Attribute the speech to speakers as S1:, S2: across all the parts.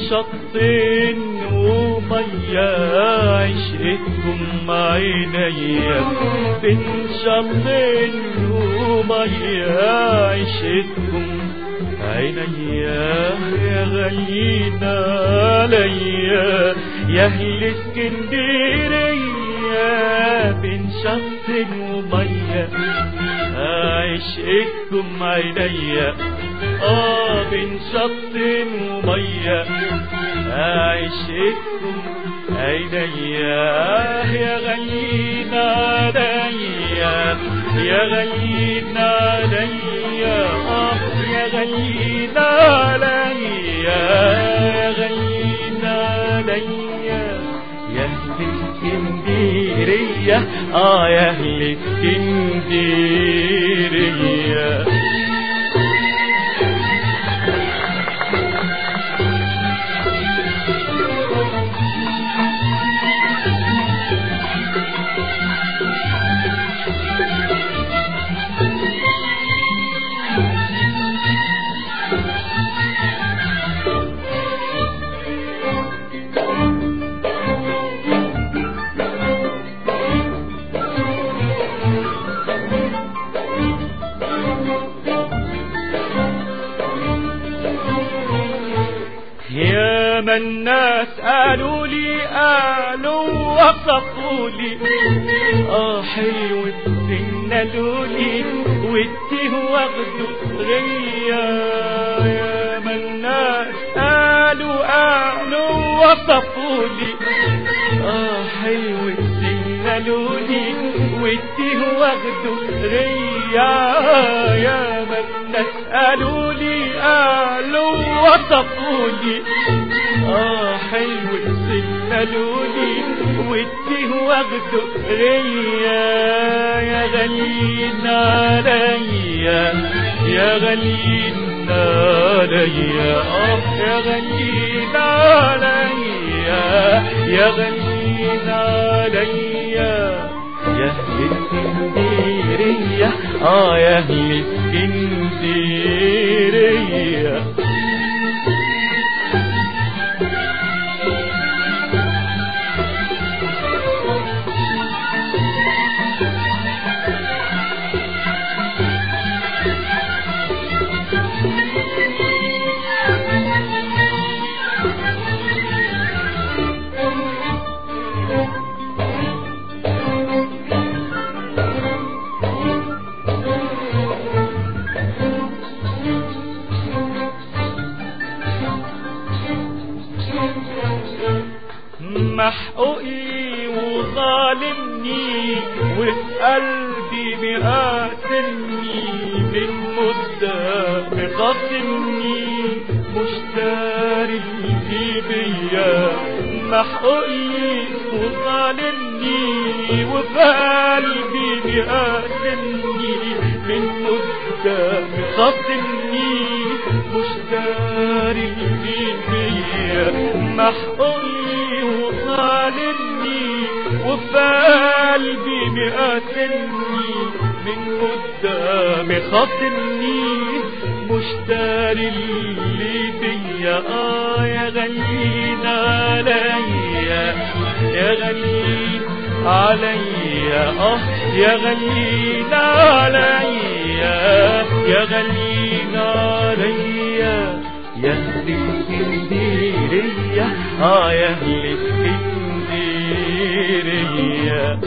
S1: شطين ومية عشقكم عينيا بين شطين ومية عشقكم عينيا يا غاليين عليا يا اهل اسكندريه بين شط وميه عشقكم عينيا اه بين شط وميه عشقكم عينيا يا غاليين عليا يا غاليين عليا اه يا غاليين عليا يا غاليين عليا يا اهل اسكندريه اه يا اهل اسكندريه يا ما الناس قالوا لي قالوا وصفوا لي اه حلو السنة لي والتيه واخده غيا يا ما الناس قالوا قالوا وصفوا لي اه حلو السنة لي والتيه واخده غيا يا ما الناس قالوا لي قالوا وصفوا لي اه حلو السنة لولي والتيه واخده غيا يا غاليين عليا يا غاليين عليا اه يا غاليين عليا يا غاليين عليا يا اهل اسكندرية اه يا اهل اسكندرية محقوقي وظالمني وفي قلبي بيقاتلني من مدة مخاصمني مشتري اللي بيا محقوقي وظالمني وفي قلبي بيقاتلني من مدة مخاصمني مشتري اللي بيا محقوقي وظالمني وفي قلبي مقاتلني من قدام خاصمني مشتري اللي بيا اه يا غاليين عليا يا غاليين عليا اه يا غاليين عليا يا غاليين عليا يا اهل اسكندرية اه يا اهل اسكندرية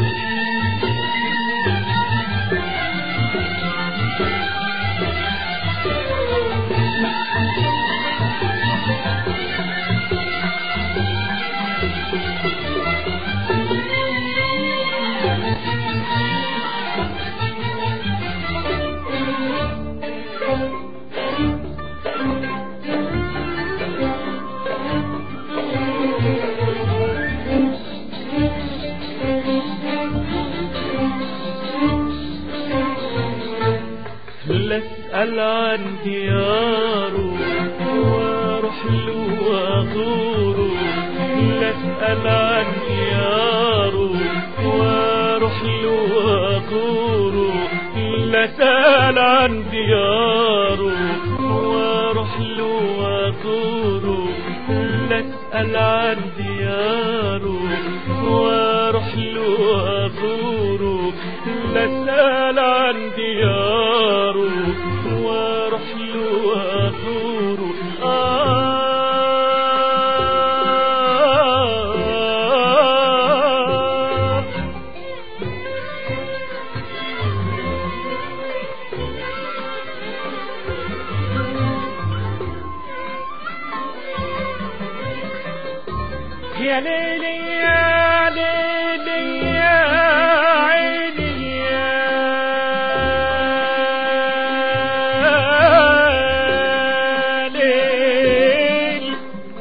S1: لا اسأل عن دياره واروح له وازوره لا اسأل عن دياره واروح له وازوره لا اسأل عن دياره واروح له وازوره لا أسأل عن دياره واروح له وازوره لا اسأل عن دياره واروح له وازوره آه يا ليلي يا ليلي يا عيني يا ليل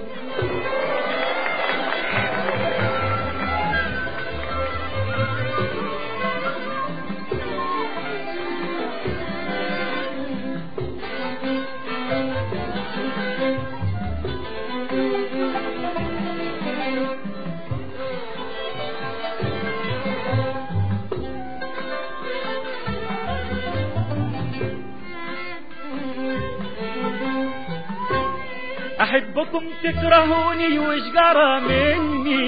S1: أحبكم تكرهوني وش جرى مني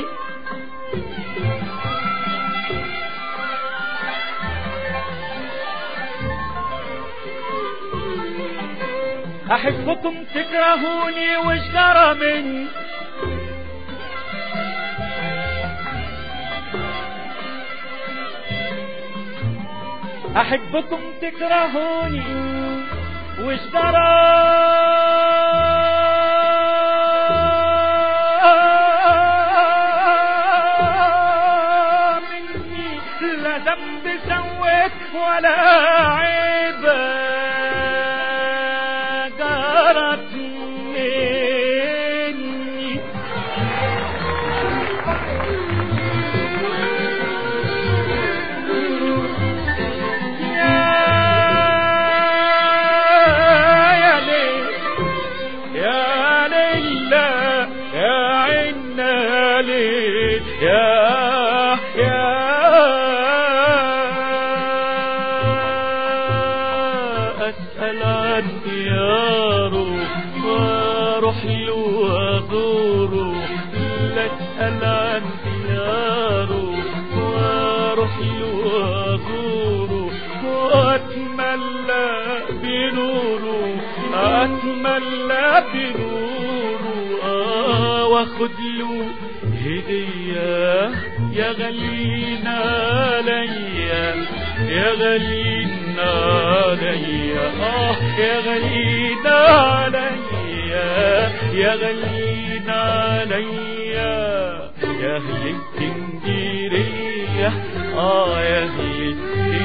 S1: أحبكم تكرهوني وش جرى مني أحبكم تكرهوني وش درى مني لا ذنب سويت ولا عيب جرت مني يا ليل يا ليل يا عنا ليل يا يا أسأل عن دياره واروح له وازوره لا أسأل عن دياره واروح له وازوره واتملى بنوره اتملى بنوره آه واخد له هدية يا غلينا عليا يا غلينا عليا اه يا غلينا عليا يا غلينا عليا يا اهل اسكندريه اه يا اهل